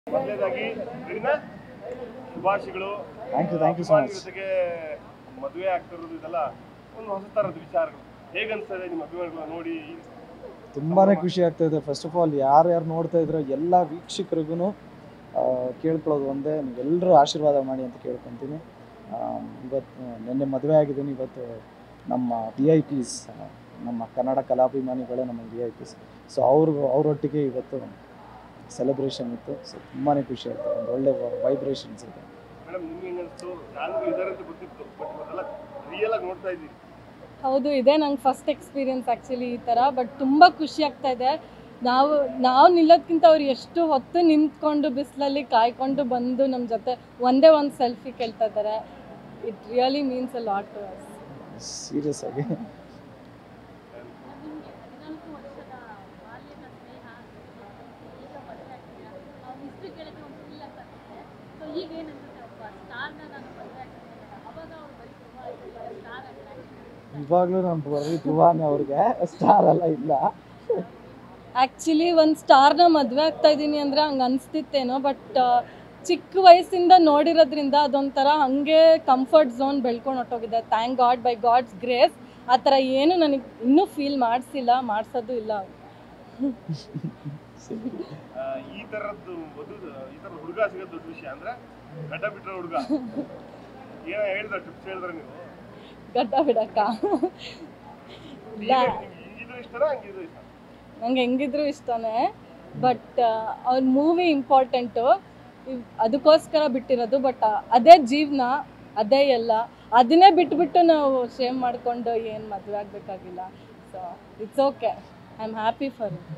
ಮೊದಲನೇದಾಗಿ ದಿನ ಶುಭಾಶಯಗಳು thank you thank you so ಅಭಿಮಾನಿಗಳ ಮಚ್ ಜೊತೆಗೆ ಮದುವೆ ಆಗ್ತಿರೋದು ಇದೆಲ್ಲ ಒಂದು ಹೊಸ ಥರದ ವಿಚಾರಗಳು ಹೇಗೆ ಅನ್ಸ್ತದೆ ನಿಮ್ಮ ಅಭಿಮಾನಿಗಳು ನೋಡಿ ತುಂಬಾ ಖುಷಿ ಆಗ್ತಾ ಇದೆ ಫಸ್ಟ್ ಆಫ್ ಆಲ್ ಯಾರ್ಯಾರು ನೋಡ್ತಾ ಇದ್ರೋ ಎಲ್ಲ ವೀಕ್ಷಕರಿಗೂ ಕೇಳ್ಕೊಳ್ಳೋದು ಒಂದೇ ನೀವೆಲ್ಲರೂ ಆಶೀರ್ವಾದ ಮಾಡಿ ಅಂತ ಕೇಳ್ಕೊತೀನಿ ಆ, ಇವತ್ತು ನಿನ್ನೆ ಮದುವೆ ಆಗಿದ್ದೀನಿ ಇವತ್ತು ನಮ್ಮ ವಿ ಐ ಪಿಸ್ ನಮ್ಮ ಕನ್ನಡ ಕಲಾಭಿಮಾನಿಗಳೇ ನಮ್ಮ ವಿ ಐ ಪಿಸ್ ಸೊ ಅವರು ಅವರೊಟ್ಟಿಗೆ ಇವತ್ತು ಸೆಲೆಬ್ರೇಷನ್ ಇತ್ತು ಸೊ ತುಂಬಾ ಖುಷಿ ಆಯಿತು ಒಂದು ಒಳ್ಳೆ ವೈಬ್ರೇಷನ್ಸ್ ಇದೆ ಮೇಡಮ್ ನಿಮ್ಗೆ ಹೆಂಗೆ ಅನಿಸ್ತು ನಾನು ಇದಾರೆ ಅಂತ ಗೊತ್ತಿತ್ತು ಬಟ್ ಇವತ್ತೆಲ್ಲ ರಿಯಲ್ ಆಗಿ ನೋಡ್ತಾ ಇದ್ದೀವಿ ಹೌದು ಇದೆ ನಂಗೆ ಫಸ್ಟ್ ಎಕ್ಸ್ಪೀರಿಯನ್ಸ್ ಆ್ಯಕ್ಚುಲಿ ಈ ಥರ ಬಟ್ ತುಂಬ ಖುಷಿ ಆಗ್ತಾ ಇದೆ ನಾವು ನಾವು ನಿಲ್ಲೋದ್ಕಿಂತ ಅವ್ರು ಎಷ್ಟು ಹೊತ್ತು ನಿಂತ್ಕೊಂಡು ಬಿಸಿಲಲ್ಲಿ ಕಾಯ್ಕೊಂಡು ಬಂದು ನಮ್ಮ ಜೊತೆ ಒಂದೇ ಒಂದು ಸೆಲ್ಫಿ ಕೇಳ್ತಾ ಇದ್ದಾರೆ it really means a lot to us serious ಆಗಿ ಇವಾಗಲೂ ನಾನು ಬರೀ ಧ್ರುವಾನೆ ಅವ್ರಿಗೆ ಸ್ಟಾರ್ ಎಲ್ಲ ಇಲ್ಲ ಆ್ಯಕ್ಚುಲಿ ಒಂದು ಸ್ಟಾರ್ನ ಮದುವೆ ಆಗ್ತಾ ಇದ್ದೀನಿ ಅಂದರೆ ಹಂಗೆ ಅನಿಸ್ತಿತ್ತೇನೋ ಬಟ್ ಚಿಕ್ಕ ವಯಸ್ಸಿಂದ ನೋಡಿರೋದ್ರಿಂದ ಅದೊಂಥರ ಹಾಗೆ ಕಂಫರ್ಟ್ ಝೋನ್ ಬೆಳ್ಕೊಂಡು ಹೊಟ್ಟೋಗಿದೆ thank god by god's grace ಆ ಥರ ಏನು ನನಗೆ ಇನ್ನೂ ಫೀಲ್ ಮಾಡಿಸಿಲ್ಲ ಮಾಡಿಸೋದು ಇಲ್ಲ ಆ, ಈ ಥರದ್ದು ವಧು ಈ ಥರದ ಹುಡುಗ ಸಿಗೋದು ದೊಡ್ಡ ವಿಷಯ ಅಂದ್ರೆ ಗಡ್ಡ ಬಿಟ್ಟರೆ ಹುಡುಗ ಏನೋ ಹೇಳಿದ್ರೆ ಟಿಪ್ಸ್ ಹೇಳಿದ್ರೆ ನೀವು ಗಡ್ಡ ಬಿಡಕ್ಕ ಇಲ್ಲ ಹಿಂಗಿದ್ರು ಇಷ್ಟನಾ ಹಂಗಿದ್ರು ಇಷ್ಟ ನಂಗೆ ಹೆಂಗಿದ್ರು ಇಷ್ಟನೇ ಬಟ್ ಅವ್ರ ಮೂವಿ ಇಂಪಾರ್ಟೆಂಟು ಅದಕ್ಕೋಸ್ಕರ ಬಿಟ್ಟಿರೋದು ಬಟ್ ಅದೇ ಜೀವನ ಅದೇ ಎಲ್ಲ ಅದನ್ನೇ ಬಿಟ್ಬಿಟ್ಟು ನಾವು ಶೇಮ್ ಮಾಡಿಕೊಂಡು ಏನು ಮದುವೆ ಆಗಬೇಕಾಗಿಲ್ಲ so it's okay I am happy for it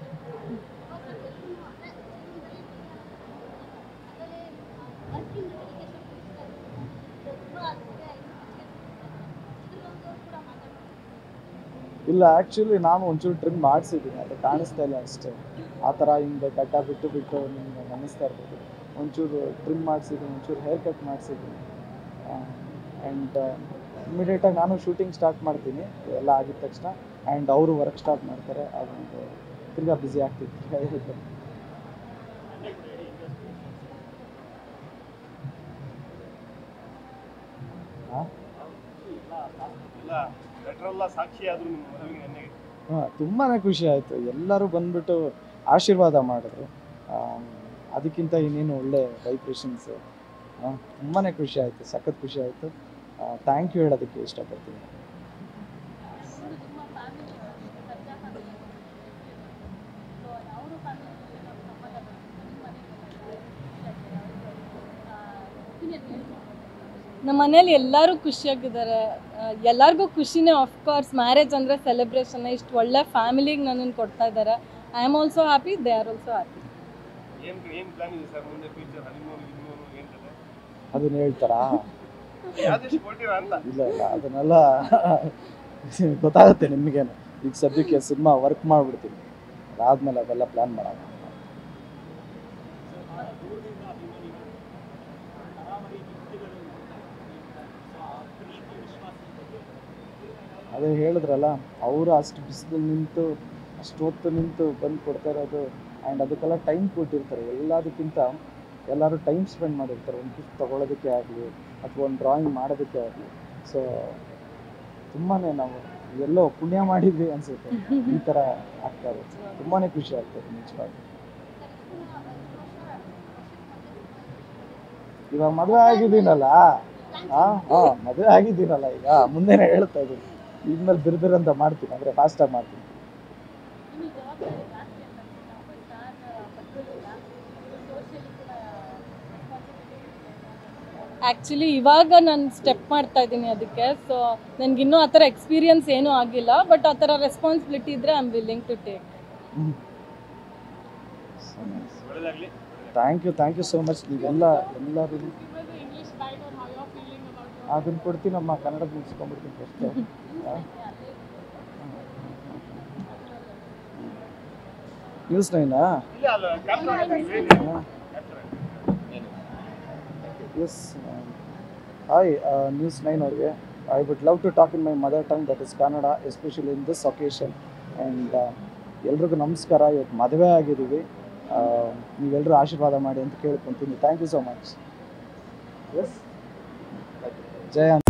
ಇಲ್ಲ ಆ್ಯಕ್ಚುಲಿ ನಾನು ಒಂಚೂರು ಟ್ರಿಮ್ ಮಾಡಿಸಿದ್ದೀನಿ ಅದು ಕಾಣಿಸ್ತಾ ಇಲ್ಲ ಅಷ್ಟೇ ಆ ಥರ ಹಿಂಗೆ ಗಡ್ಡ ಬಿಟ್ಟು ಬಿಟ್ಟು ನಿಮ್ಗೆ ಅನ್ನಿಸ್ತಾ ಇರ್ಬೋದು ಒಂಚೂರು ಟ್ರಿಮ್ ಮಾಡಿಸಿದ್ದೀನಿ ಒಂಚೂರು ಹೇರ್ ಕಟ್ ಮಾಡಿಸಿದ್ದೀನಿ ಆ್ಯಂಡ್ ಇಮಿಡಿಯೇಟಾಗಿ ನಾನು ಶೂಟಿಂಗ್ ಸ್ಟಾರ್ಟ್ ಮಾಡ್ತೀನಿ ಎಲ್ಲ ಆಗಿದ ತಕ್ಷಣ ಆ್ಯಂಡ್ ಅವರು ವರ್ಕ್ ಸ್ಟಾರ್ಟ್ ಮಾಡ್ತಾರೆ ಅದೊಂದು ತಿರ್ಗಾ ಬ್ಯುಸಿ ಆಗ್ತಿತ್ತು ಹಾಂ ಎಲ್ಲ ಲೆಟ್ರೆಲ್ಲ ಸಾಕ್ಷಿ ಆದ್ರು ನಿಮ್ಮ ಮದುವೆಗೆ ನೆನ್ನೆಗೆ ಹಾಂ ತುಂಬಾ ಖುಷಿ ಆಯಿತು ಎಲ್ಲರೂ ಬಂದ್ಬಿಟ್ಟು ಆಶೀರ್ವಾದ ಮಾಡಿದ್ರು ಆಮ್, ಅದಕ್ಕಿಂತ ಇನ್ನೇನು ಒಳ್ಳೆ ವೈಬ್ರೇಷನ್ಸು ತುಂಬಾ ಖುಷಿ ಆಯಿತು ಸಖತ್ ಖುಷಿ ಆಯಿತು ಥ್ಯಾಂಕ್ ಯು ಹೇಳೋದಕ್ಕೆ ಇಷ್ಟಪಡ್ತೀನಿ ನಮ್ಮ ಮನೇಲಿ ಎಲ್ಲರೂ ಖುಷಿಯಾಗಿದ್ದಾರೆ ಎಲ್ಲರಿಗೂ ಖುಷಿನೇ ಆಫ್ಕೋರ್ಸ್ ಮ್ಯಾರೇಜ್ ಅಂದರೆ ಸೆಲೆಬ್ರೇಷನ್ ಇಷ್ಟು ಒಳ್ಳೆ ಫ್ಯಾಮಿಲಿಗೆ ನನ್ನನ್ನು ಕೊಡ್ತಾ ಇದ್ದಾರೆ I am also happy they are also happy ಏನ್ ಏನ್ ಪ್ಲಾನ್ ಇದೆ ಸರ್ ಮುಂದೆ ಫ್ಯೂಚರ್ ಹನಿಮೂನ್ ಗಿನಿಮೂನ್ ಏನ್ ಕತೆ ಅದನ್ನ ಹೇಳ್ತಾರಾ ಯಾವ್ದಷ್ಟು ಕೊಟ್ಟಿರ ಅಂತ ಇಲ್ಲ ಇಲ್ಲ ಅದನ್ನೆಲ್ಲ ಗೊತ್ತಾಗುತ್ತೆ ನಿಮಗೇನು ಈಗ ಸದ್ಯಕ್ಕೆ ಸಿನಿಮಾ ವರ್ಕ್ ಮಾಡಿಬಿಡ್ತೀನಿ ಅದಾದ್ಮೇಲೆ ಅದೆಲ್ಲ ಪ್ಲ್ಯಾನ್ ಮಾಡೋಣ ಅದೇ ಹೇಳಿದ್ರಲ್ಲ ಅವರು ಅಷ್ಟು ಬಿಸಿಲು ನಿಂತು ಅಷ್ಟು ಹೊತ್ತು ನಿಂತು ಬಂದು ಕೊಡ್ತಾ ಇರೋದು ಆ್ಯಂಡ್ ಅದಕ್ಕೆಲ್ಲ ಟೈಮ್ ಕೊಟ್ಟಿರ್ತಾರೆ ಎಲ್ಲದಕ್ಕಿಂತ ಎಲ್ಲರೂ ಟೈಮ್ ಸ್ಪೆಂಡ್ ಮಾಡಿರ್ತಾರೆ ಒಂದು ಗಿಫ್ಟ್ ತೊಗೊಳೋದಕ್ಕೆ ಆಗಲಿ ಅಥವಾ ಒಂದು ಡ್ರಾಯಿಂಗ್ ಮಾಡೋದಕ್ಕೆ ಆಗಲಿ ಸೊ ತುಂಬಾ ನಾವು ಎಲ್ಲೋ ಪುಣ್ಯ ಮಾಡಿದ್ವಿ ಅನಿಸುತ್ತೆ ಈ ಥರ ಆಗ್ತಾ ಇರುತ್ತೆ ತುಂಬಾ ಖುಷಿ ಆಗ್ತದೆ ನಿಜವಾಗಿ ಇವಾಗ ಮದುವೆ ಆಗಿದ್ದೀನಲ್ಲ ಹಾಂ ಹಾಂ ಮದುವೆ ಆಗಿದ್ದೀನಲ್ಲ ಈಗ ಮುಂದೆನೇ ಹೇಳ್ತಾ ಇದ್ದೀನಿ ಇನ್ಮೇಲೆ ಬಿರ್ಬಿರಂತ ಮಾಡ್ತೀನಿ ಅಂದರೆ ಫಾಸ್ಟಾಗಿ ಮಾಡ್ತೀನಿ ಆ್ಯಕ್ಚುಲಿ ಇವಾಗ ನಾನು ಸ್ಟೆಪ್ ಮಾಡ್ತಾ ಇದ್ದೀನಿ ಅದಕ್ಕೆ ಸೊ ನನಗಿನ್ನೂ ಆ ಥರ ಎಕ್ಸ್ಪೀರಿಯನ್ಸ್ ಏನೂ ಆಗಿಲ್ಲ ಬಟ್ ಆ ಥರ ರೆಸ್ಪಾನ್ಸಿಬಿಲಿಟಿ ಇದ್ದರೆ I am willing to take ಒಳ್ಳೇದಾಗ್ಲಿ thank you thank you so much ನೀವೆಲ್ಲ ಎಲ್ಲರೂ ಅದನ್ನು ಕೊಡ್ತೀನಮ್ಮ ಕನ್ನಡ ಮುಗಿಸ್ಕೊಂಡ್ಬಿಡ್ತೀನಿ ಫಸ್ಟು ನ್ಯೂಸ್ ನೈನಾ ಇಲ್ಲ ಅಲ್ಲ ಕ್ಯಾಪ್ಟರ್ ಆಗಿದ್ದೀವಿ ಎಸ್ ಹಾಯ್ ನ್ಯೂಸ್ ನೈನ್ ಅವ್ರಿಗೆ I would love to talk in my mother tongue that is Kannada especially in this occasion and ಎಲ್ರಿಗೂ ನಮಸ್ಕಾರ ಇವತ್ತು ಮದುವೆ ಆಗಿದ್ದೀವಿ ನೀವೆಲ್ಲರೂ ಆಶೀರ್ವಾದ ಮಾಡಿ ಅಂತ ಕೇಳ್ಕೊತೀನಿ thank you so much yes Jaya